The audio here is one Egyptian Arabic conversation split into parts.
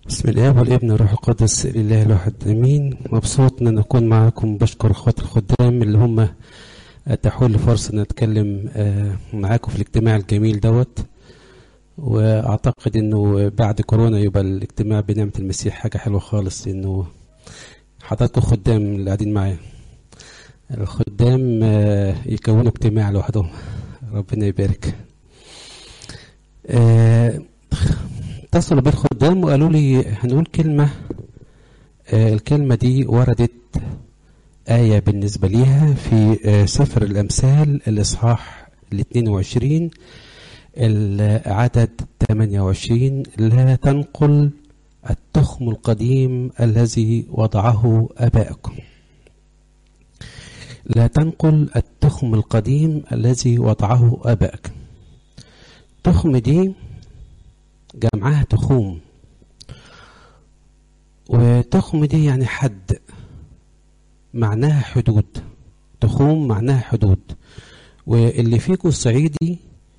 بسم الله والابن والروح القدس الاله الواحد امين مبسوط ان اكون معاكم بشكر اخوات الخدام اللي هم اتاحوا لي فرصه ان اتكلم آه، معاكم في الاجتماع الجميل دوت واعتقد انه بعد كورونا يبقى الاجتماع بنعمه المسيح حاجه حلوه خالص انه حضراتكم خدام اللي قاعدين معايا الخدام آه، يكونوا اجتماع لوحدهم ربنا يبارك آه، اتصلوا بالخدام وقالوا لي هنقول كلمة آه، الكلمة دي وردت آية بالنسبة ليها في آه، سفر الأمثال الإصحاح ال 22 العدد 28 لا تنقل التخم القديم الذي وضعه آباءكم لا تنقل التخم القديم الذي وضعه آباءكم تخم دي جمعها تخوم وتخم دي يعني حد معناها حدود تخوم معناها حدود واللي فيكم صعيدي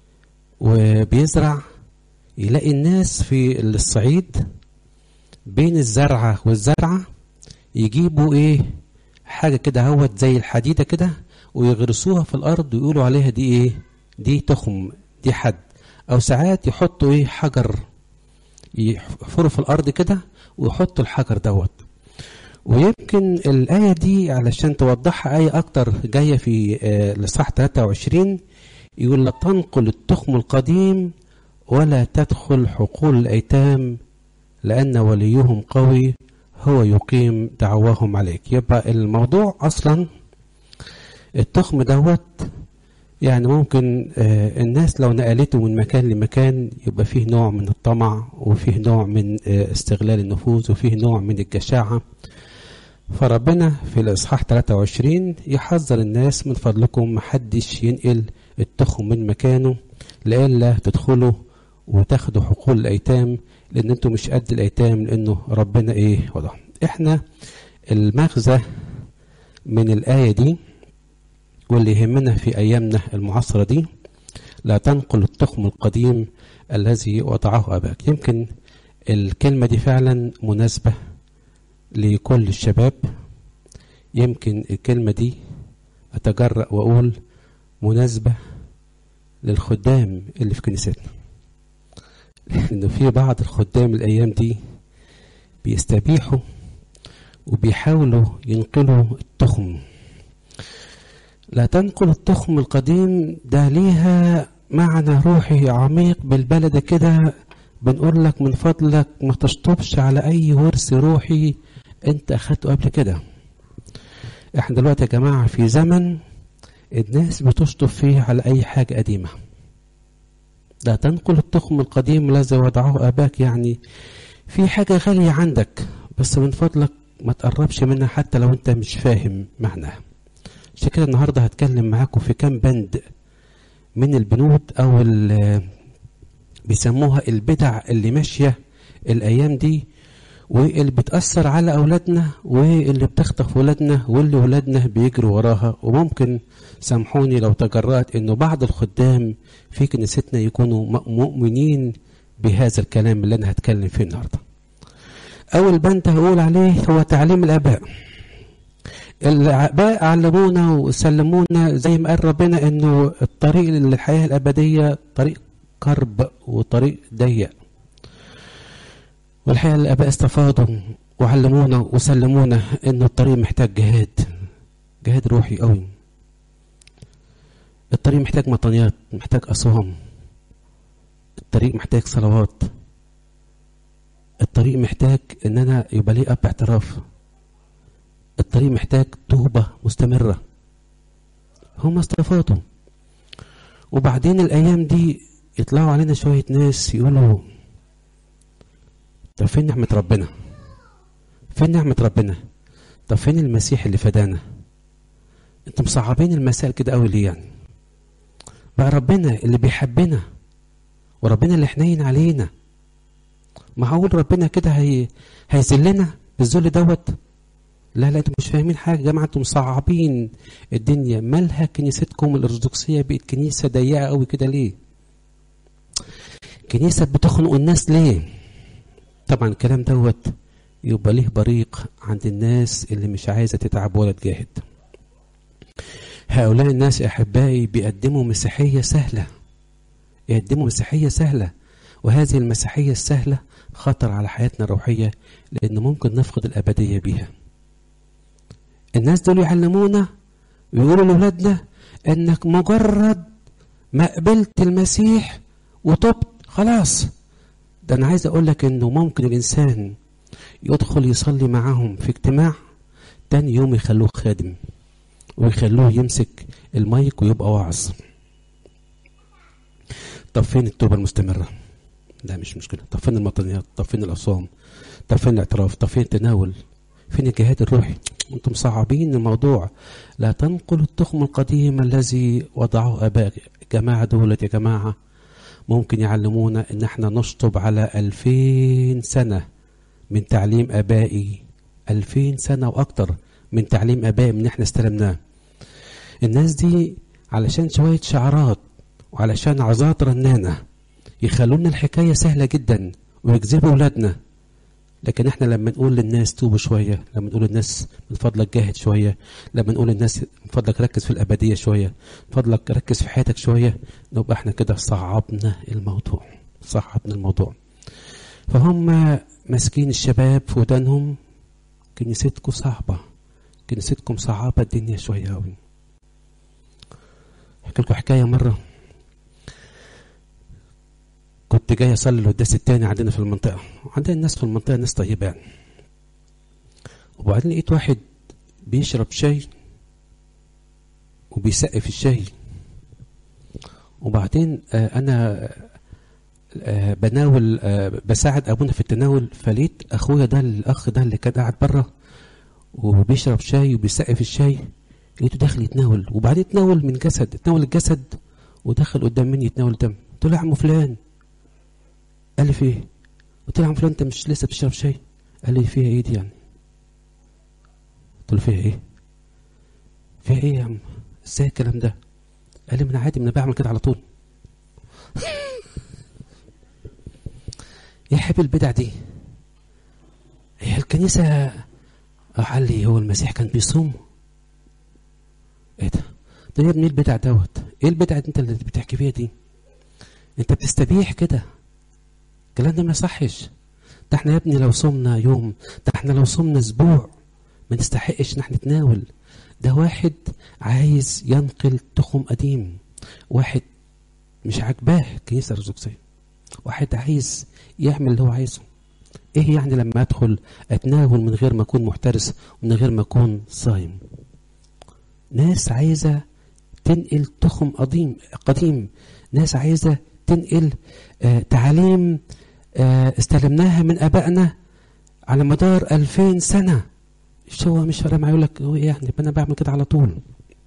وبيزرع يلاقي الناس في الصعيد بين الزرعة والزرعة يجيبوا ايه حاجة كده هوت زي الحديدة كده ويغرسوها في الأرض ويقولوا عليها دي ايه دي تخم دي حد او ساعات يحطوا ايه حجر يحفروا في الارض كده ويحطوا الحجر دوت ويمكن الآية دي علشان توضحها آية أكتر جاية في آه، الإصحاح 23 يقول لا تنقل التخم القديم ولا تدخل حقول الأيتام لأن وليهم قوي هو يقيم دعواهم عليك يبقى الموضوع أصلا التخم دوت يعني ممكن آه، الناس لو نقلته من مكان لمكان يبقى فيه نوع من الطمع وفيه نوع من آه، استغلال النفوذ وفيه نوع من الجشاعة فربنا في الإصحاح 23 يحذر الناس من فضلكم محدش ينقل التخم من مكانه لئلا تدخلوا وتاخدوا حقول الأيتام لأن انتوا مش قد الأيتام لأنه ربنا إيه وضع إحنا المغزى من الآية دي واللي يهمنا في أيامنا المعاصرة دي لا تنقل التخم القديم الذي وضعه أباك يمكن الكلمة دي فعلا مناسبة لكل الشباب يمكن الكلمة دي أتجرأ وأقول مناسبة للخدام اللي في كنيستنا لأنه في بعض الخدام الأيام دي بيستبيحوا وبيحاولوا ينقلوا التخم لا تنقل التخم القديم ده ليها معنى روحي عميق بالبلد كده بنقول لك من فضلك ما تشطبش على اي ورث روحي انت اخدته قبل كده احنا دلوقتي يا جماعة في زمن الناس بتشطب فيه على اي حاجة قديمة لا تنقل التخم القديم الذي وضعه اباك يعني في حاجة غالية عندك بس من فضلك ما تقربش منها حتى لو انت مش فاهم معناها عشان كده النهارده هتكلم معاكم في كام بند من البنود او ال- بيسموها البدع اللي ماشيه الايام دي واللي بتاثر على اولادنا واللي بتخطف ولادنا واللي ولادنا بيجروا وراها وممكن سامحوني لو تجرأت انه بعض الخدام في كنيستنا يكونوا م- مؤمنين بهذا الكلام اللي انا هتكلم فيه النهارده. اول بند هقول عليه هو تعليم الاباء. الآباء علمونا وسلمونا زي ما قال ربنا انه الطريق للحياة الأبدية طريق كرب وطريق ضيق والحقيقة الآباء استفاضوا وعلمونا وسلمونا انه الطريق محتاج جهاد جهاد روحي قوي الطريق محتاج مطنيات محتاج أصوام الطريق محتاج صلوات الطريق محتاج ان انا يبقى لي اب اعتراف الطريق محتاج توبة مستمرة هم استفادوا وبعدين الأيام دي يطلعوا علينا شوية ناس يقولوا طب فين نعمة ربنا فين نعمة ربنا طب فين المسيح اللي فدانا انتوا مصعبين المسائل كده قوي ليه يعني بقى ربنا اللي بيحبنا وربنا اللي حنين علينا معقول ربنا كده هي هيذلنا بالذل دوت لا لا انتوا مش فاهمين حاجه يا جماعه انتوا مصعبين الدنيا مالها كنيستكم الارثوذكسيه بقت كنيسه ضيقه قوي كده ليه كنيسه بتخنق الناس ليه طبعا الكلام دوت يبقى ليه بريق عند الناس اللي مش عايزة تتعب ولا تجاهد هؤلاء الناس أحبائي بيقدموا مسيحية سهلة يقدموا مسيحية سهلة وهذه المسيحية السهلة خطر على حياتنا الروحية لأن ممكن نفقد الأبدية بيها الناس دول يعلمونا ويقولوا لأولادنا أنك مجرد ما قبلت المسيح وتبت خلاص ده أنا عايز أقول لك أنه ممكن الإنسان يدخل يصلي معاهم في اجتماع تاني يوم يخلوه خادم ويخلوه يمسك المايك ويبقى واعظ طب فين التوبة المستمرة لا مش مشكلة طب فين المطنيات طب فين الأصوام طب فين الاعتراف طب فين التناول فين الجهاد الروحي انتم مصعبين الموضوع لا تنقل التخم القديم الذي وضعه اباء جماعة دولة يا جماعة ممكن يعلمونا ان احنا نشطب على الفين سنة من تعليم ابائي الفين سنة واكتر من تعليم ابائي من احنا استلمناه الناس دي علشان شوية شعارات وعلشان عظات رنانة يخلونا الحكاية سهلة جدا ويجذبوا ولادنا لكن احنا لما نقول للناس توبوا شوية لما نقول للناس من فضلك جاهد شوية لما نقول للناس من فضلك ركز في الأبدية شوية من فضلك ركز في حياتك شوية نبقى احنا كده صعبنا الموضوع صعبنا الموضوع فهم ماسكين الشباب في ودانهم كنيستكم صعبة كنيستكم صعبة الدنيا شوية أوي احكي لكم حكاية مرة كنت جاي اصلي القداس التاني عندنا في المنطقه عندنا الناس في المنطقه ناس طيبه يعني وبعدين لقيت واحد بيشرب شاي وبيسقف الشاي وبعدين آه انا آه بناول آه بساعد ابونا في التناول فلقيت اخويا ده الاخ ده اللي كان قاعد بره وبيشرب شاي وبيسقف الشاي لقيته داخل يتناول وبعدين يتناول من جسد اتناول الجسد ودخل قدام مني يتناول دم قلت له يا عم فلان قال لي في ايه؟ قلت له يا عم فلان انت مش لسه بتشرب شاي؟ قال لي فيها ايه دي يعني؟ قلت له فيها ايه؟ فيها ايه يا عم؟ ازاي الكلام ده؟ قال لي ما انا عادي ما انا بعمل كده على طول. ايه حب البدع دي؟ هي الكنيسة قال لي هو المسيح كان بيصوم؟ ايه ده؟ ده يا ابني البدع دوت؟ ايه البدع انت اللي بتحكي فيها دي؟ انت بتستبيح كده الكلام ده ما يصحش ده احنا يا ابني لو صمنا يوم ده احنا لو صمنا اسبوع ما نستحقش ان احنا نتناول ده واحد عايز ينقل تخم قديم واحد مش عاجباه الكنيسه الارثوذكسيه واحد عايز يعمل اللي هو عايزه ايه يعني لما ادخل اتناول من غير ما اكون محترس ومن غير ما اكون صايم ناس عايزه تنقل تخم قديم قديم ناس عايزه تنقل آه تعاليم آه استلمناها من ابائنا على مدار ألفين سنة مش هو مش فارق معايا يقول لك هو يعني انا بعمل كده على طول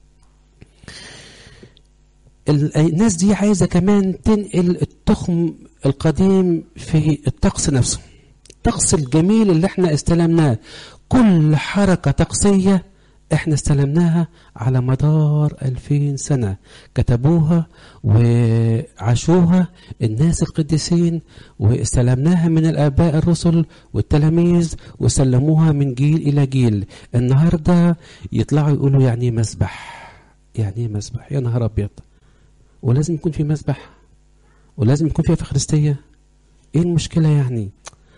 الناس دي عايزة كمان تنقل التخم القديم في الطقس نفسه الطقس الجميل اللي احنا استلمناه كل حركة طقسية احنا استلمناها على مدار ألفين سنة كتبوها وعاشوها الناس القديسين واستلمناها من الآباء الرسل والتلاميذ وسلموها من جيل إلى جيل النهاردة يطلعوا يقولوا يعني ايه مسبح يعني ايه مسبح يا نهار أبيض ولازم يكون في مسبح ولازم يكون فيها فخرستية ايه المشكلة يعني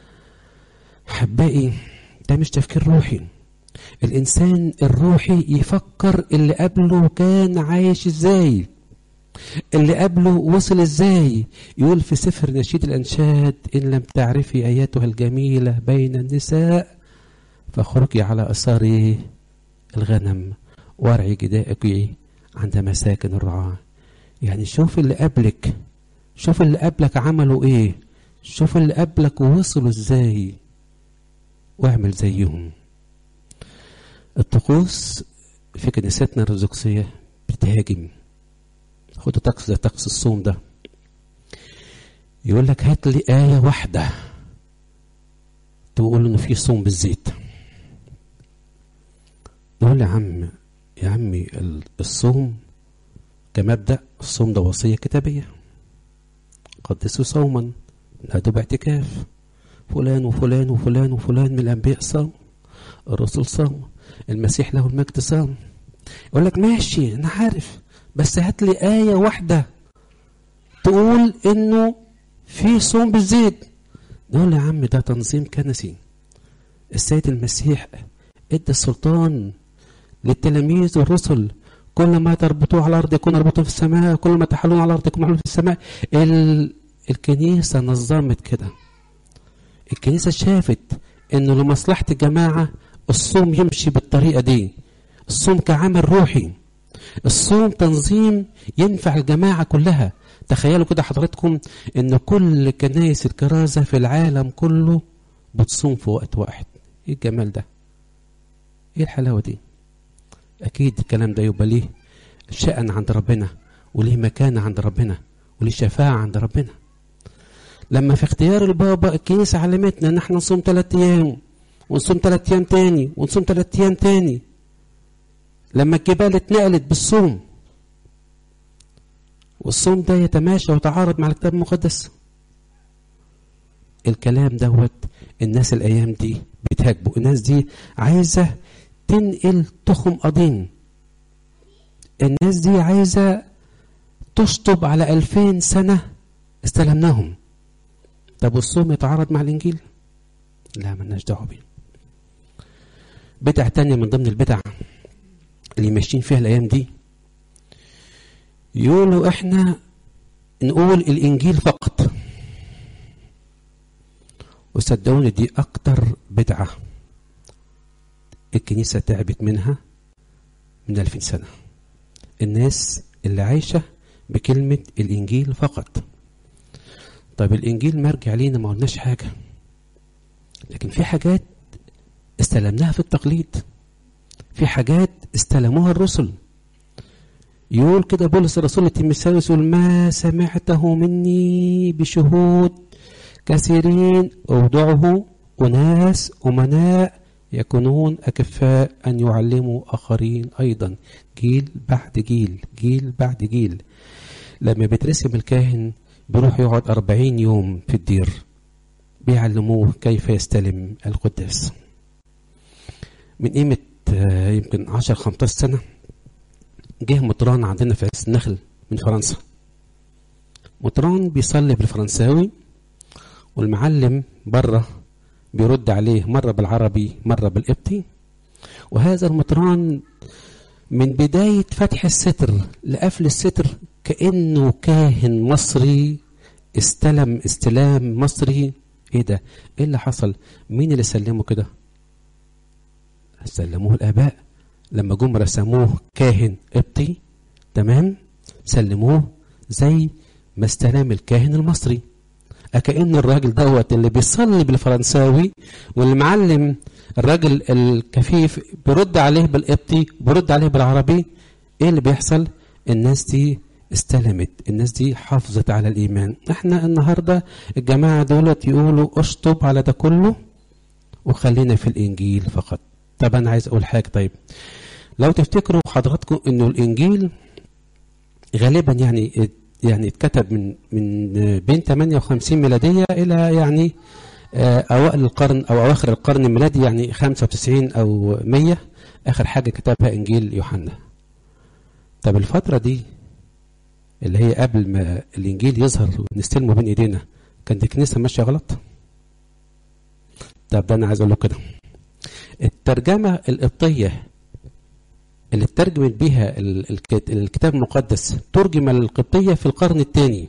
حبائي ده مش تفكير روحي الإنسان الروحي يفكر اللي قبله كان عايش ازاي اللي قبله وصل ازاي يقول في سفر نشيد الأنشاد إن لم تعرفي آياتها الجميلة بين النساء فاخرجي على أثار الغنم وارعي جدائك عند مساكن الرعاة يعني شوف اللي قبلك شوف اللي قبلك عملوا ايه شوف اللي قبلك وصلوا ازاي واعمل زيهم الطقوس في كنيستنا الارثوذكسيه بتهاجم خدوا طقس زي طقس الصوم ده يقول لك هات لي آية واحدة تقول إنه في صوم بالزيت نقول يا عم يا عمي الصوم كمبدأ الصوم ده وصية كتابية قدسوا صوما نادوا باعتكاف فلان وفلان وفلان وفلان من الأنبياء صام الرسل صام المسيح له المجد صام يقول لك ماشي أنا عارف بس هات لي آية واحدة تقول إنه في صوم بالزيت نقول يا عم ده تنظيم كنسي السيد المسيح ادى السلطان للتلاميذ والرسل كل ما تربطوه على الارض يكون مربوطا في السماء كل ما تحلون على الارض يكون محلول في السماء ال... الكنيسه نظمت كده الكنيسه شافت انه لمصلحه الجماعه الصوم يمشي بالطريقه دي الصوم كعمل روحي الصوم تنظيم ينفع الجماعه كلها تخيلوا كده حضراتكم ان كل كنائس الكرازه في العالم كله بتصوم في وقت واحد ايه الجمال ده ايه الحلاوه دي اكيد الكلام ده يبقى ليه شأن عند ربنا وليه مكانة عند ربنا وليه شفاعة عند ربنا لما في اختيار البابا الكنيسة علمتنا ان احنا نصوم ثلاث ايام ونصوم ثلاث ايام تاني ونصوم ثلاث ايام تاني لما الجبال اتنقلت بالصوم والصوم ده يتماشى ويتعارض مع الكتاب المقدس الكلام دوت الناس الايام دي بتهاجبه الناس دي عايزه تنقل تخم قديم الناس دي عايزه تشطب على ألفين سنة استلمناهم طب والصوم يتعارض مع الإنجيل لا ملناش دعوة بيه بدعة تانية من ضمن البدع اللي ماشيين فيها الأيام دي يقولوا إحنا نقول الإنجيل فقط وصدقوني دي أكتر بدعة الكنيسة تعبت منها من ألفين سنة الناس اللي عايشة بكلمة الإنجيل فقط طيب الإنجيل مرجع لينا ما قلناش حاجة لكن في حاجات استلمناها في التقليد في حاجات استلموها الرسل يقول كده بولس الرسول لتيموثاوس يقول ما سمعته مني بشهود كثيرين أودعه أناس أمناء يكونون أكفاء أن يعلموا آخرين أيضا جيل بعد جيل جيل بعد جيل لما بيترسم الكاهن بيروح يقعد أربعين يوم في الدير بيعلموه كيف يستلم القداس من قيمة يمكن عشر خمسة سنة جه مطران عندنا في عز النخل من فرنسا مطران بيصلي بالفرنساوي والمعلم بره بيرد عليه مرة بالعربي مرة بالقبطي وهذا المطران من بداية فتح الستر لقفل الستر كأنه كاهن مصري استلم استلام مصري ايه ده ايه اللي حصل مين اللي سلمه كده سلموه الاباء لما جم رسموه كاهن قبطي تمام سلموه زي ما استلم الكاهن المصري أكأن الراجل دوت اللي بيصلي بالفرنساوي واللي معلم الراجل الكفيف بيرد عليه بالقبطي بيرد عليه بالعربي ايه اللي بيحصل الناس دي استلمت الناس دي حافظت على الإيمان احنا النهاردة الجماعة دولت يقولوا اشطب على ده كله وخلينا في الإنجيل فقط طب أنا عايز أقول حاجة طيب لو تفتكروا حضراتكم إنه الإنجيل غالبا يعني يعني اتكتب من من بين 58 ميلادية إلى يعني أوائل القرن أو أواخر القرن الميلادي يعني 95 أو 100 آخر حاجة كتبها إنجيل يوحنا طب الفترة دي اللي هي قبل ما الإنجيل يظهر ونستلمه بين إيدينا كانت الكنيسة ماشية غلط طب ده أنا عايز أقول له كده الترجمة القبطية اللي ترجمت بها الكتاب المقدس ترجم القبطية في القرن الثاني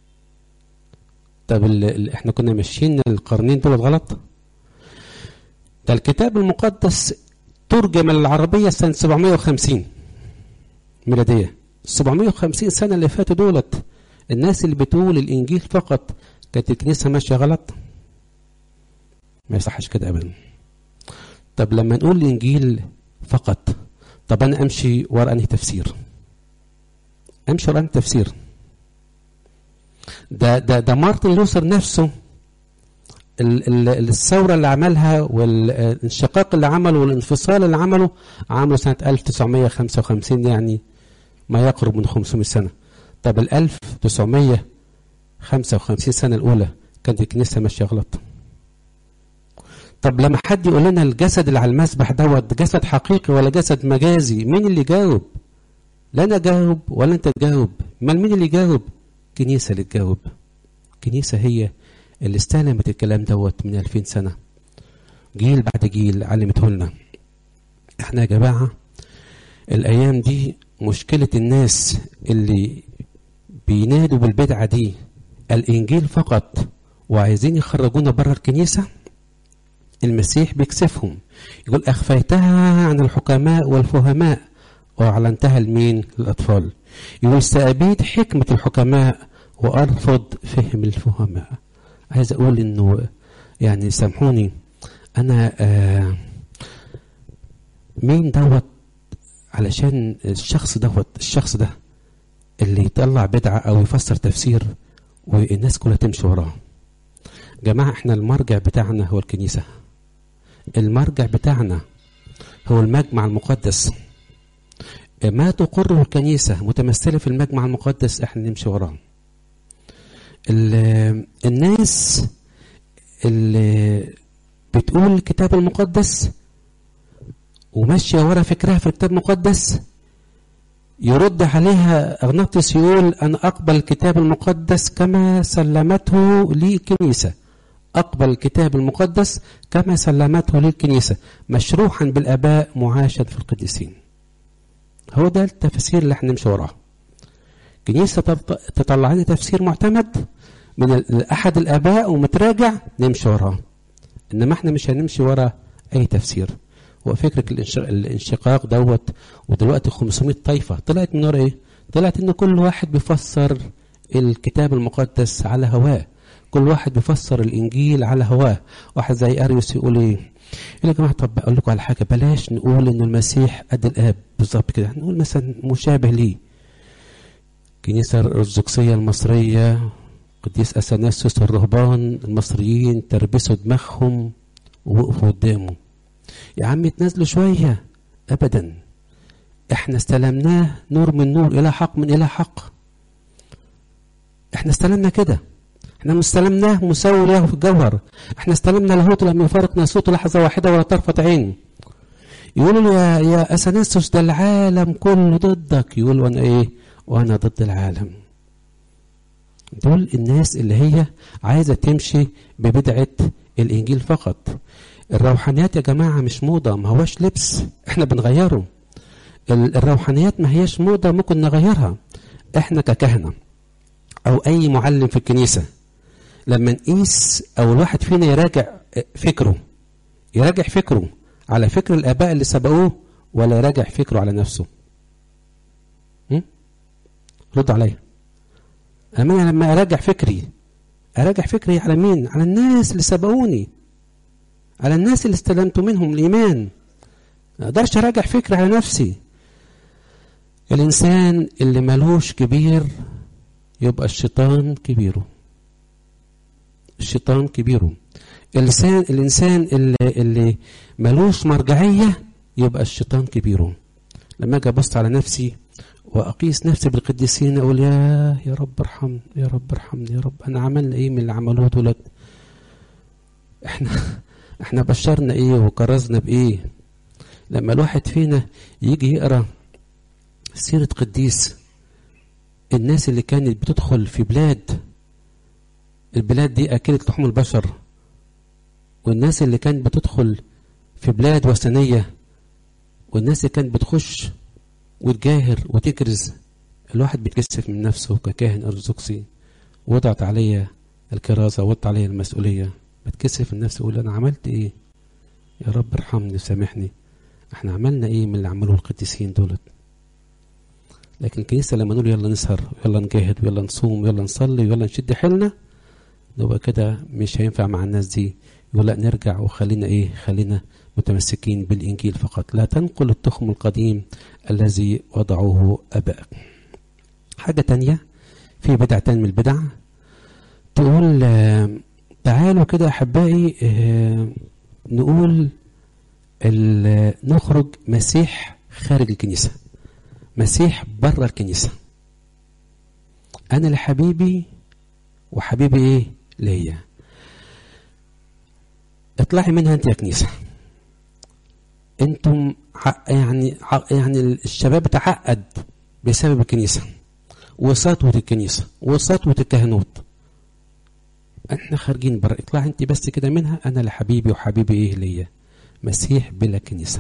طب اللي احنا كنا ماشيين القرنين دول غلط ده الكتاب المقدس ترجم العربية سنة 750 ميلادية 750 سنة اللي فاتوا دولت الناس اللي بتقول الإنجيل فقط كانت الكنيسة ماشية غلط ما يصحش كده أبدا طب لما نقول الإنجيل فقط طب أنا أمشي ورا أنهي تفسير أمشي ورا أنهي تفسير ده ده ده مارتن لوثر نفسه ال ال الثورة اللي عملها والانشقاق اللي عمله والانفصال اللي عمله عمله سنة 1955 يعني ما يقرب من 500 سنة طب ال 1955 سنة الأولى كانت الكنيسة ماشية غلط طب لما حد يقول لنا الجسد اللي على المسبح دوت جسد حقيقي ولا جسد مجازي مين اللي يجاوب لا انا اجاوب ولا انت تجاوب امال مين اللي يجاوب كنيسه اللي تجاوب كنيسه هي اللي استلمت الكلام دوت من 2000 سنه جيل بعد جيل علمته لنا احنا يا جماعه الايام دي مشكله الناس اللي بينادوا بالبدعه دي الانجيل فقط وعايزين يخرجونا بره الكنيسه المسيح بيكسفهم يقول اخفيتها عن الحكماء والفهماء واعلنتها لمين للاطفال يقول سابيد حكمه الحكماء وارفض فهم الفهماء عايز اقول انه يعني سامحوني انا آه مين دوت علشان الشخص دوت الشخص ده اللي يطلع بدعة أو يفسر تفسير والناس كلها تمشي وراه جماعة احنا المرجع بتاعنا هو الكنيسة المرجع بتاعنا هو المجمع المقدس ما تقره الكنيسة متمثلة في المجمع المقدس احنا نمشي وراه الناس اللي بتقول الكتاب المقدس وماشية ورا فكرها في الكتاب المقدس يرد عليها أغناطيس يقول أنا أقبل الكتاب المقدس كما سلمته لي الكنيسة أقبل الكتاب المقدس كما سلمته لي الكنيسة مشروحا بالآباء معاشا في القديسين هو ده التفسير اللي احنا نمشي وراه كنيسة تطلع لنا تفسير معتمد من أحد الآباء ومتراجع نمشي وراه إنما احنا مش هنمشي ورا أي تفسير وفكرة الانشقاق دوت ودلوقتي 500 طائفة طلعت من ورا ايه؟ طلعت ان كل واحد بيفسر الكتاب المقدس على هواه كل واحد بيفسر الانجيل على هواه واحد زي اريوس يقول ايه يقول يا جماعه طب اقول لكم على حاجه بلاش نقول ان المسيح قد الاب بالظبط كده نقول مثلا مشابه ليه الكنيسه الارثوذكسيه المصريه قديس اثناسيوس الرهبان المصريين تربسوا دماغهم ووقفوا قدامه يا عم اتنازلوا شوية أبدا احنا استلمناه نور من نور إلى حق من إلى حق احنا استلمنا كده احنا استلمناه مساوي له في الجوهر احنا استلمنا لاهوت لم يفارق ناسوت لحظة واحدة ولا طرفة عين يقولوا له يا يا اثناسوس ده العالم كله ضدك يقول وانا ايه وانا ضد العالم دول الناس اللي هي عايزة تمشي ببدعة الإنجيل فقط الروحانيات يا جماعة مش موضة ما هوش لبس احنا بنغيره الروحانيات ما هيش موضة ممكن نغيرها احنا ككهنة او اي معلم في الكنيسة لما نقيس او الواحد فينا يراجع فكره يراجع فكره على فكر الاباء اللي سبقوه ولا يراجع فكره على نفسه رد عليا اما لما اراجع فكري اراجع فكري على مين على الناس اللي سبقوني على الناس اللي استلمت منهم الإيمان ما أقدرش أراجع فكرة على نفسي الإنسان اللي ملوش كبير يبقى الشيطان كبيره الشيطان كبيره الإنسان الإنسان اللي, اللي ملوش مرجعية يبقى الشيطان كبيره لما أجي أبص على نفسي وأقيس نفسي بالقديسين أقول يا يا رب ارحمني يا رب ارحمني يا رب أنا عملنا إيه من اللي عملوه دولت إحنا احنا بشرنا ايه وكرزنا بايه لما الواحد فينا يجي يقرا سيرة قديس الناس اللي كانت بتدخل في بلاد البلاد دي أكلت لحوم البشر والناس اللي كانت بتدخل في بلاد وثنية والناس اللي كانت بتخش وتجاهر وتكرز الواحد بيتكسف من نفسه ككاهن أرثوذكسي وضعت عليا الكرازة وضعت عليا المسؤولية بتكسف النفس اقول انا عملت ايه يا رب ارحمني وسامحني احنا عملنا ايه من اللي عملوه القديسين دولت لكن الكنيسة لما نقول يلا نسهر ويلا نجاهد ويلا نصوم ويلا نصلي ويلا نشد حيلنا نبقى كده مش هينفع مع الناس دي يقول لا نرجع وخلينا ايه خلينا متمسكين بالانجيل فقط لا تنقل التخم القديم الذي وضعوه ابائك حاجة تانية في بدعة تانية من البدع تقول آه تعالوا كده احبائي اه نقول نخرج مسيح خارج الكنيسه مسيح بره الكنيسه انا لحبيبي وحبيبي ايه ليا اطلعي منها انت يا كنيسه انتم يعني يعني الشباب تعقد بسبب الكنيسه وسطوه الكنيسه وسطوه الكهنوت احنا خارجين بره اطلع انت بس كده منها انا لحبيبي وحبيبي ايه ليا مسيح بلا كنيسه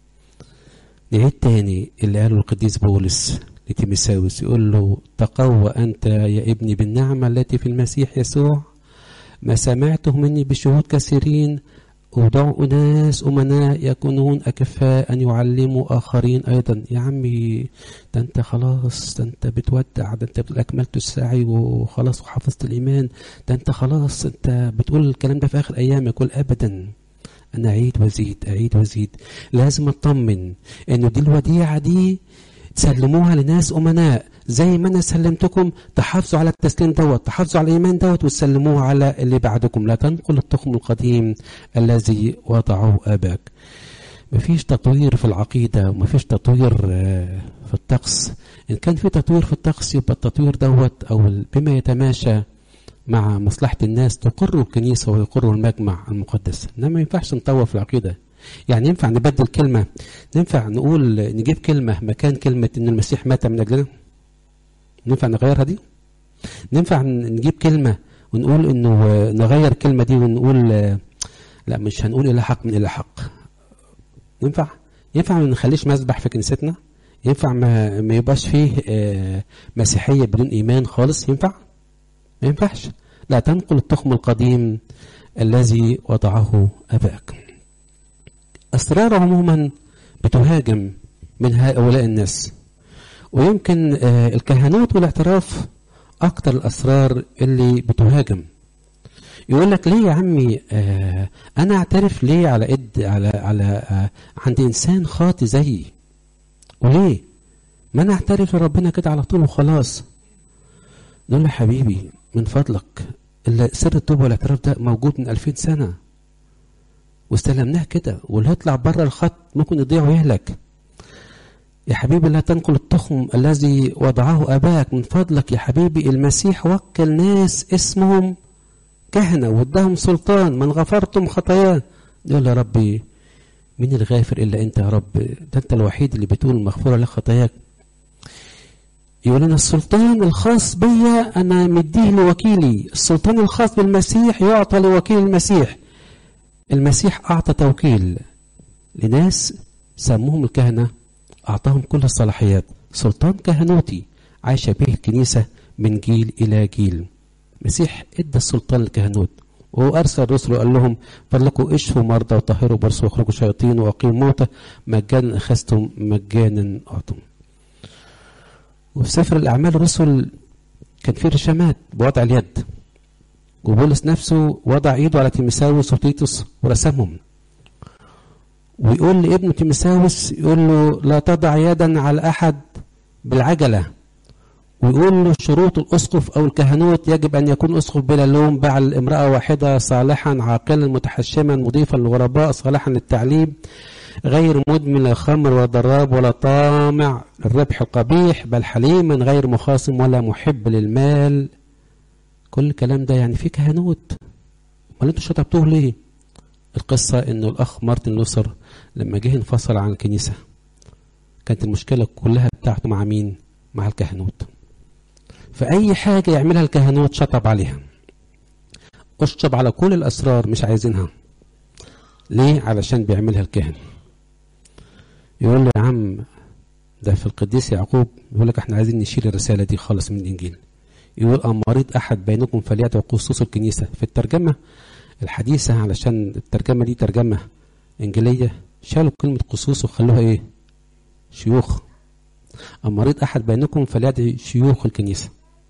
نعيد تاني اللي قاله القديس بولس لتيمساوس يقول له تقوى انت يا ابني بالنعمه التي في المسيح يسوع ما سمعته مني بشهود كثيرين أودع أناس أمناء يكونون أكفاء أن يعلموا آخرين أيضا يا عمي ده أنت خلاص ده أنت بتودع ده أنت بتقول أكملت السعي وخلاص وحفظت الإيمان ده أنت خلاص أنت بتقول الكلام ده في آخر أيامك قل أبدا أنا أعيد وأزيد أعيد وأزيد لازم أطمن إنه دي الوديعة دي تسلموها لناس أمناء زي ما أنا سلمتكم تحافظوا على التسليم دوت تحافظوا على الإيمان دوت وتسلموه على اللي بعدكم لا تنقل التخم القديم الذي وضعه آباك مفيش تطوير في العقيدة ومفيش تطوير في الطقس إن كان في تطوير في الطقس يبقى التطوير دوت أو بما يتماشى مع مصلحة الناس تقر الكنيسة ويقر المجمع المقدس إنما ما ينفعش نطور في العقيدة يعني ينفع نبدل كلمة ينفع نقول نجيب كلمة مكان كلمة إن المسيح مات من أجلنا ينفع نغيرها دي ينفع نجيب كلمة ونقول إنه نغير الكلمة دي ونقول لا مش هنقول إلى حق من إلى حق ينفع ينفع ما نخليش مسبح في كنيستنا ينفع ما, ما يبقاش فيه مسيحية بدون إيمان خالص ينفع ما ينفعش لا تنقل التخم القديم الذي وضعه أباك أسرار عموما بتهاجم من هؤلاء الناس ويمكن الكهنوت والاعتراف أكتر الأسرار اللي بتهاجم يقول لك ليه يا عمي آه أنا أعترف ليه على إد على على آه عند إنسان خاطي زيي وليه؟ ما أنا أعترف لربنا كده على طول وخلاص نقول له حبيبي من فضلك سر التوبة والاعتراف ده موجود من 2000 سنة واستلمناه كده واللي هيطلع بره الخط ممكن يضيع ويهلك يا حبيبي لا تنقل التخم الذي وضعه أباك من فضلك يا حبيبي المسيح وكل ناس اسمهم كهنة وادهم سلطان من غفرتم خطاياه يقول يا ربي مين الغافر إلا أنت يا رب ده أنت الوحيد اللي بتقول مغفورة لك خطاياك يقول لنا السلطان الخاص بيا أنا مديه لوكيلي السلطان الخاص بالمسيح يعطى لوكيل المسيح المسيح أعطى توكيل لناس سموهم الكهنة أعطاهم كل الصلاحيات سلطان كهنوتي عايشة به الكنيسة من جيل إلى جيل المسيح ادى السلطان للكهنوت وهو أرسل رسله قال لهم فلكوا اشفوا مرضى وطهروا برصوا واخرجوا شياطين وأقيموا موتى مجانا أخذتم مجانا أعطوا وفي سفر الأعمال الرسل كان في رشامات بوضع اليد وبولس نفسه وضع ايده على تيمساوس وتيتوس ورسمهم ويقول لابنه تيمساوس يقول له لا تضع يدا على احد بالعجله ويقول له شروط الاسقف او الكهنوت يجب ان يكون اسقف بلا لوم بعل امراه واحده صالحا عاقلا متحشما مضيفا للغرباء صالحا للتعليم غير مدمن للخمر وضراب ولا طامع الربح القبيح بل حليما غير مخاصم ولا محب للمال كل الكلام ده يعني في كهنوت امال انتوا شطبتوه ليه القصة انه الاخ مارتن لوثر لما جه انفصل عن الكنيسة كانت المشكلة كلها بتاعته مع مين مع الكهنوت فأي حاجة يعملها الكهنوت شطب عليها اشطب على كل الأسرار مش عايزينها ليه علشان بيعملها الكاهن يقول له يا عم ده في القديس يعقوب يقول لك احنا عايزين نشيل الرسالة دي خالص من الإنجيل يقول أم مريض أحد بينكم فليدعو قصوص الكنيسة في الترجمة الحديثة علشان الترجمة دي ترجمة إنجيلية شالوا كلمة قصوص وخلوها إيه شيوخ أم مريض أحد بينكم فليدعي شيوخ الكنيسة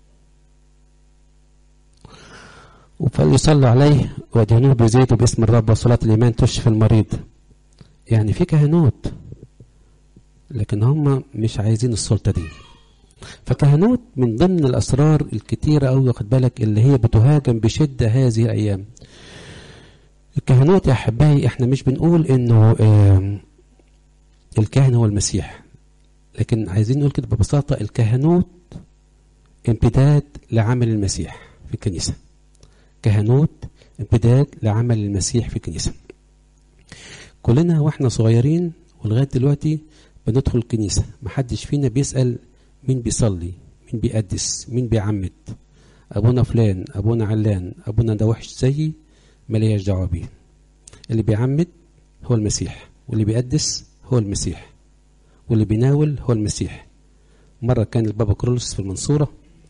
فليصلوا عليه ويدهنوه بزيت باسم الرب وصلاة الإيمان تشفي المريض يعني في كهنوت لكن هم مش عايزين السلطة دي فكهنوت من ضمن الأسرار الكتيرة أوي واخد بالك اللي هي بتهاجم بشدة هذه الأيام الكهنوت يا أحبائي احنا مش بنقول إنه اه الكاهن هو المسيح لكن عايزين نقول كده ببساطة الكهنوت امتداد لعمل المسيح في الكنيسة كهنوت امتداد لعمل المسيح في الكنيسة كلنا واحنا صغيرين ولغاية دلوقتي بندخل الكنيسة محدش فينا بيسأل مين بيصلي مين بيقدس مين بيعمد أبونا فلان أبونا علان أبونا ده وحش زيي ملياش دعوة بيه اللي بيعمد هو المسيح واللي بيقدس هو المسيح واللي بيناول هو المسيح مرة كان البابا كرولوس في المنصورة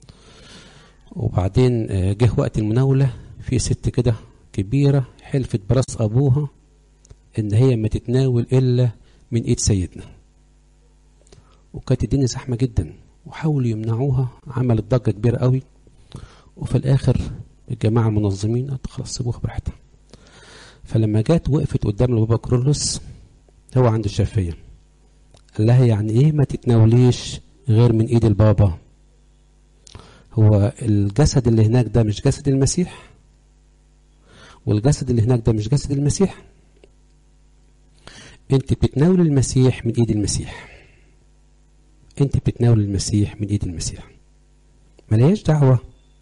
وبعدين جه وقت المناولة في ست كده كبيرة حلفت براس أبوها إن هي ما تتناول إلا من إيد سيدنا وكانت الدنيا زحمة جدا وحاولوا يمنعوها عملت ضجة كبيرة قوي وفي الآخر الجماعة المنظمين قالت خلاص سيبوها براحتها فلما جت وقفت قدام البابا كرولوس هو عنده الشافية قال لها يعني ايه ما تتناوليش غير من ايد البابا هو الجسد اللي هناك ده مش جسد المسيح والجسد اللي هناك ده مش جسد المسيح انت بتتناول المسيح من ايد المسيح انت بتتناول المسيح من ايد المسيح ملهاش دعوة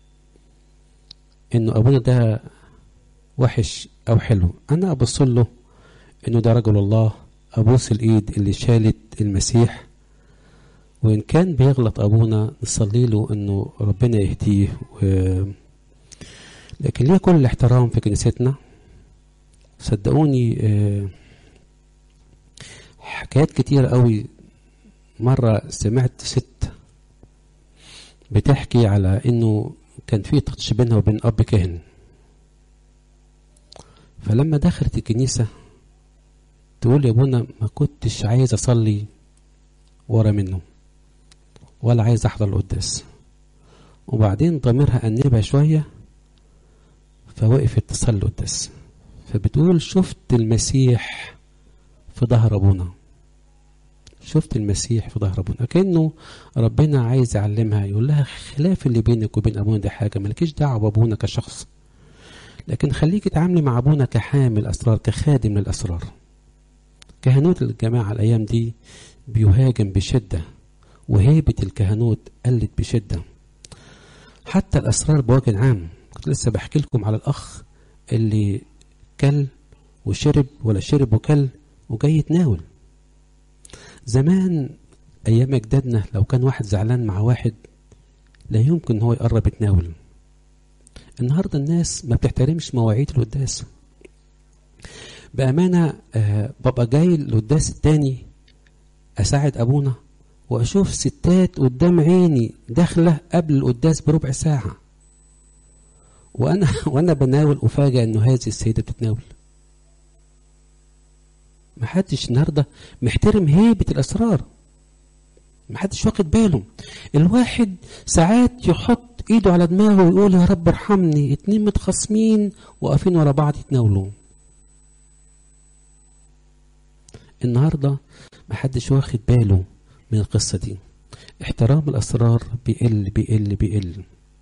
انه ابونا ده وحش او حلو انا ابص له انه ده رجل الله ابوس الايد اللي شالت المسيح وان كان بيغلط ابونا نصلي له انه ربنا يهديه و... لكن ليه كل الاحترام في كنيستنا صدقوني حكايات كتير قوي مرة سمعت ست بتحكي على انه كان في تاتش بينها وبين اب كاهن فلما دخلت الكنيسة تقول يا ابونا ما كنتش عايز اصلي ورا منه ولا عايز احضر القداس وبعدين ضميرها أنبها شوية فوقفت تصلي القداس فبتقول شفت المسيح في ظهر ابونا شفت المسيح في ظهر ابونا كانه ربنا عايز يعلمها يقول لها خلاف اللي بينك وبين ابونا دي حاجه مالكيش دعوه بابونا كشخص لكن خليكي تعاملي مع ابونا كحامل اسرار كخادم للاسرار كهنوت الجماعه الايام دي بيهاجم بشده وهيبه الكهنوت قلت بشده حتى الاسرار بوجه عام كنت لسه بحكي لكم على الاخ اللي كل وشرب ولا شرب وكل وجاي يتناول زمان ايام اجدادنا لو كان واحد زعلان مع واحد لا يمكن هو يقرب يتناول النهارده الناس ما بتحترمش مواعيد القداس بامانه آه ببقى جاي القداس التاني اساعد ابونا واشوف ستات قدام عيني داخله قبل القداس بربع ساعه وانا وانا بناول افاجئ انه هذه السيده بتتناول ما حدش النهارده محترم هيبه الاسرار ما حدش واخد باله الواحد ساعات يحط ايده على دماغه ويقول يا رب ارحمني اتنين متخاصمين واقفين ورا بعض يتناولوا النهارده ما حدش واخد باله من القصه دي احترام الاسرار بيقل بيقل بيقل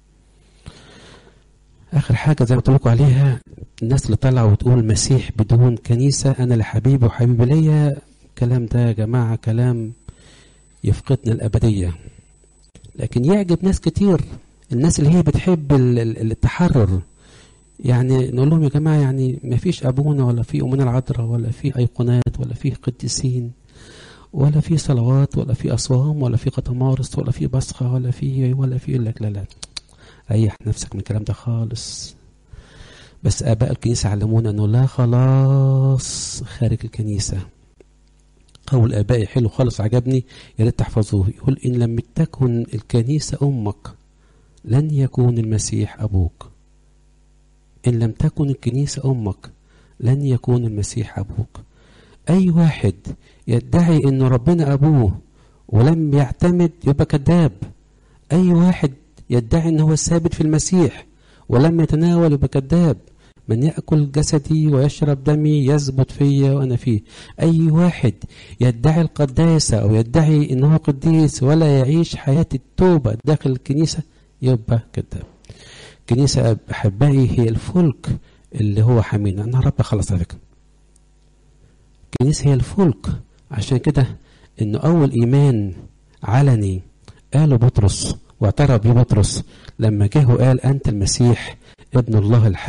اخر حاجه زي ما قلت لكم عليها الناس اللي طالعه وتقول مسيح بدون كنيسه انا لحبيبي وحبيبي ليا الكلام ده يا جماعه كلام يفقدنا الابديه لكن يعجب ناس كتير الناس اللي هي بتحب التحرر يعني نقول لهم يا جماعه يعني ما فيش ابونا ولا في امنا العذراء ولا في ايقونات ولا في قديسين ولا في صلوات ولا في اصوام ولا في قطمارس ولا في بصخه ولا في ولا في يقول لك لا لا ريح نفسك من الكلام ده خالص بس اباء الكنيسه علمونا انه لا خلاص خارج الكنيسه قول ابائي حلو خالص عجبني يا ريت تحفظوه يقول ان لم تكن الكنيسه امك لن يكون المسيح ابوك ان لم تكن الكنيسه امك لن يكون المسيح ابوك اي واحد يدعي انه ربنا ابوه ولم يعتمد يبقى كذاب اي واحد يدعي ان هو ثابت في المسيح ولم يتناول يبقى كذاب من يأكل جسدي ويشرب دمي يثبت فيا وأنا فيه أي واحد يدعي القداسة أو يدعي أنه قديس ولا يعيش حياة التوبة داخل الكنيسة يبقى كذاب الكنيسة أحبائي هي الفلك اللي هو حمينا أنا رب خلص على فكرة الكنيسة هي الفلك عشان كده أنه أول إيمان علني قاله بطرس واعترف به بطرس لما جه وقال أنت المسيح ابن الله الحي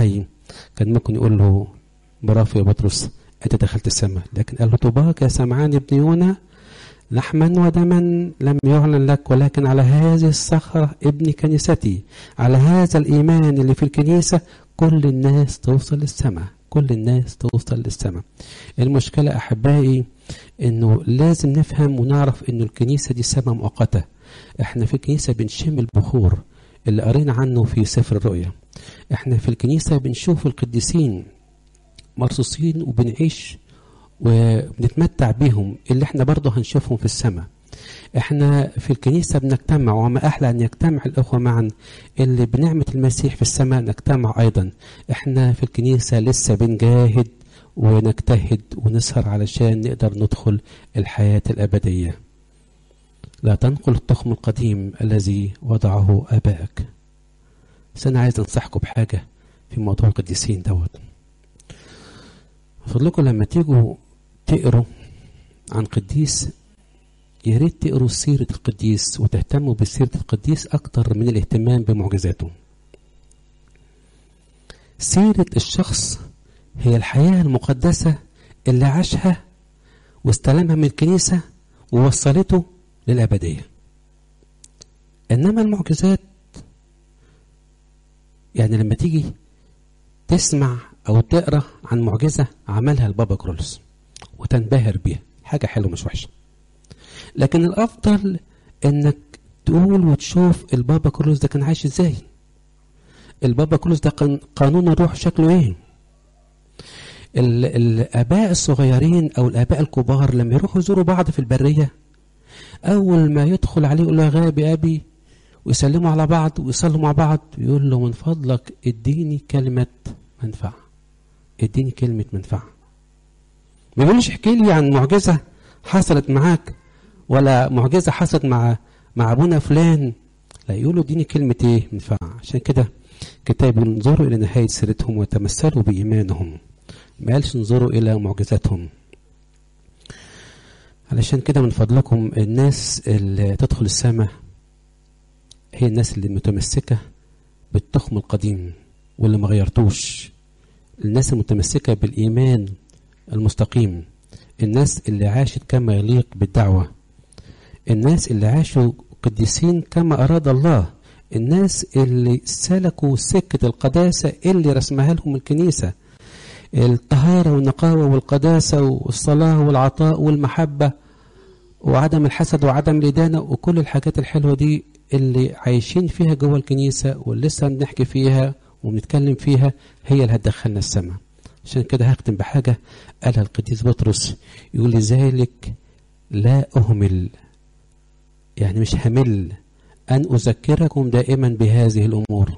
كان ممكن يقول له برافو يا بطرس انت دخلت السماء لكن قال له طوباك يا سمعان ابن يونا لحما ودما لم يعلن لك ولكن على هذه الصخرة ابن كنيستي على هذا الإيمان اللي في الكنيسة كل الناس توصل للسماء كل الناس توصل للسماء المشكلة أحبائي إنه لازم نفهم ونعرف إنه الكنيسة دي سماء مؤقتة إحنا في الكنيسة بنشم البخور اللي قرينا عنه في سفر الرؤيا إحنا في الكنيسة بنشوف القديسين مرصوصين وبنعيش وبنتمتع بيهم اللي احنا برضه هنشوفهم في السماء احنا في الكنيسة بنجتمع وما أحلى أن يجتمع الأخوة معا اللي بنعمة المسيح في السماء نجتمع أيضا احنا في الكنيسة لسه بنجاهد ونجتهد ونسهر علشان نقدر ندخل الحياة الأبدية لا تنقل التخم القديم الذي وضعه آبائك بس أنا عايز أنصحكم بحاجة في موضوع القديسين دوت فضلكم لما تيجوا تقروا عن قديس يا ريت تقروا سيرة القديس وتهتموا بسيرة القديس أكتر من الاهتمام بمعجزاته. سيرة الشخص هي الحياة المقدسة اللي عاشها واستلمها من الكنيسة ووصلته للأبدية. إنما المعجزات يعني لما تيجي تسمع أو تقرأ عن معجزة عملها البابا كرولوس وتنبهر بيها حاجة حلوة مش وحشة لكن الأفضل إنك تقول وتشوف البابا كرولوس ده كان عايش إزاي البابا كرولوس ده كان قانون الروح شكله إيه الآباء الصغيرين أو الآباء الكبار لما يروحوا يزوروا بعض في البرية أول ما يدخل عليه يقول له يا غابي أبي ويسلموا على بعض ويصلوا مع بعض يقول له من فضلك اديني كلمة منفعة اديني كلمة منفعة ما يقولش احكي لي عن معجزة حصلت معاك ولا معجزة حصلت مع مع ابونا فلان لا يقولوا اديني كلمة ايه منفعة عشان كده كتاب انظروا الى نهاية سيرتهم وتمثلوا بإيمانهم ما قالش انظروا الى معجزاتهم علشان كده من فضلكم الناس اللي تدخل السماء هي الناس اللي متمسكة بالتخم القديم واللي ما غيرتوش الناس المتمسكة بالإيمان المستقيم الناس اللي عاشت كما يليق بالدعوة الناس اللي عاشوا قديسين كما أراد الله الناس اللي سلكوا سكة القداسة اللي رسمها لهم الكنيسة الطهارة والنقاوة والقداسة والصلاة والعطاء والمحبة وعدم الحسد وعدم الإدانة وكل الحاجات الحلوة دي اللي عايشين فيها جوه الكنيسة ولسه بنحكي فيها وبنتكلم فيها هي اللي هتدخلنا السماء عشان كده هختم بحاجة قالها القديس بطرس يقول لذلك لا أهمل يعني مش همل أن أذكركم دائما بهذه الأمور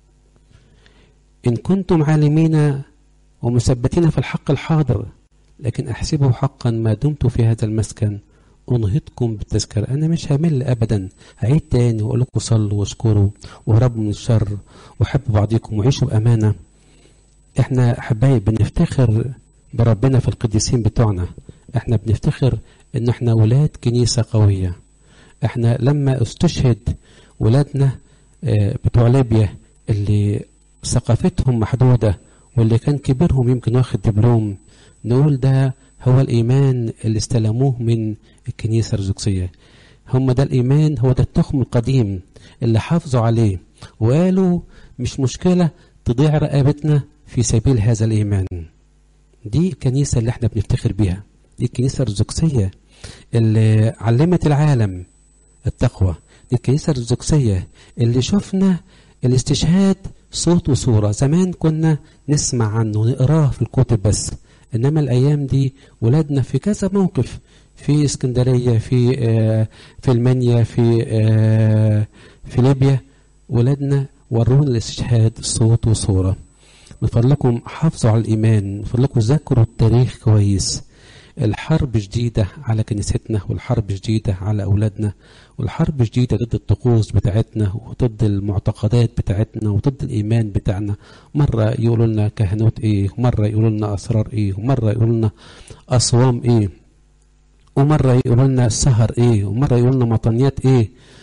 إن كنتم عالمين ومثبتين في الحق الحاضر لكن أحسبه حقا ما دمت في هذا المسكن أنهضكم بالتذكرة أنا مش همل أبدا هعيد تاني وأقول لكم صلوا واشكروا وهربوا من الشر وحبوا بعضكم وعيشوا بأمانة احنا حبايب بنفتخر بربنا في القديسين بتوعنا احنا بنفتخر ان احنا ولاد كنيسة قوية احنا لما استشهد ولادنا اه بتوع ليبيا اللي ثقافتهم محدودة واللي كان كبيرهم يمكن واخد دبلوم نقول ده هو الإيمان اللي استلموه من الكنيسة الأرثوذكسية هم ده الإيمان هو ده التخم القديم اللي حافظوا عليه وقالوا مش مشكلة تضيع رقبتنا في سبيل هذا الإيمان دي الكنيسة اللي احنا بنفتخر بيها دي الكنيسة الأرثوذكسية اللي علمت العالم التقوى دي الكنيسة الأرثوذكسية اللي شفنا الاستشهاد صوت وصورة زمان كنا نسمع عنه نقراه في الكتب بس إنما الأيام دي ولادنا في كذا موقف في اسكندرية في آه في المنيا في آه في ليبيا ولادنا ورونا الاستشهاد صوت وصورة من فضلكم حافظوا على الإيمان من فضلكم ذاكروا التاريخ كويس الحرب جديدة على كنيستنا والحرب جديدة على أولادنا والحرب جديدة ضد الطقوس بتاعتنا وضد المعتقدات بتاعتنا وضد الإيمان بتاعنا مرة يقولوا لنا كهنوت إيه ومرة يقولوا لنا أسرار إيه ومرة يقولوا لنا أصوام إيه ومرة يقولوا لنا السهر إيه ومرة يقولوا لنا مطنيات إيه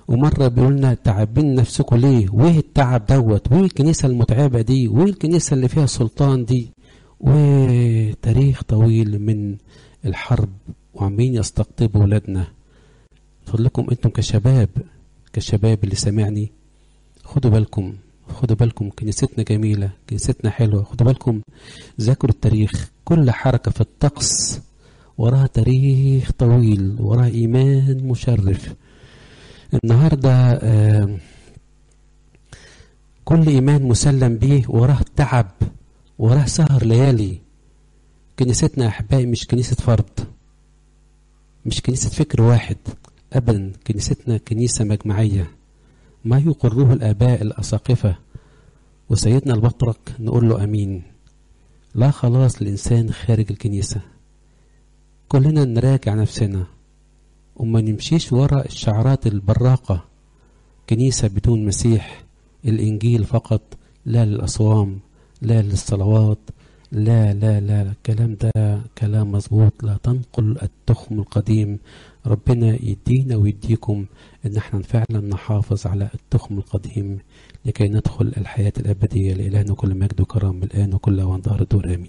ومرة بيقول لنا تعبين نفسكم ليه وايه التعب دوت وايه الكنيسة المتعبة دي وايه الكنيسة اللي فيها سلطان دي وتاريخ طويل من الحرب وعمالين يستقطبوا ولادنا فضلكم انتم كشباب كشباب اللي سامعني خدوا بالكم خدوا بالكم كنيستنا جميلة كنيستنا حلوة خدوا بالكم ذاكروا التاريخ كل حركة في الطقس وراها تاريخ طويل وراها إيمان مشرف النهاردة آه كل إيمان مسلم به وراه تعب وراه سهر ليالي كنيستنا أحبائي مش كنيسة فرد مش كنيسة فكر واحد أبدا كنيستنا كنيسة مجمعية ما يقره الآباء الأساقفة وسيدنا البطرك نقول له أمين لا خلاص لإنسان خارج الكنيسة كلنا نراجع نفسنا وما نمشيش ورا الشعارات البراقة كنيسة بدون مسيح الإنجيل فقط لا للأصوام لا للصلوات لا لا لا الكلام ده كلام مظبوط لا تنقل التخم القديم ربنا يدينا ويديكم ان احنا فعلا نحافظ على التخم القديم لكي ندخل الحياة الأبدية لإلهنا كل مجد وكرم الآن وكل وان ظهر دور آمين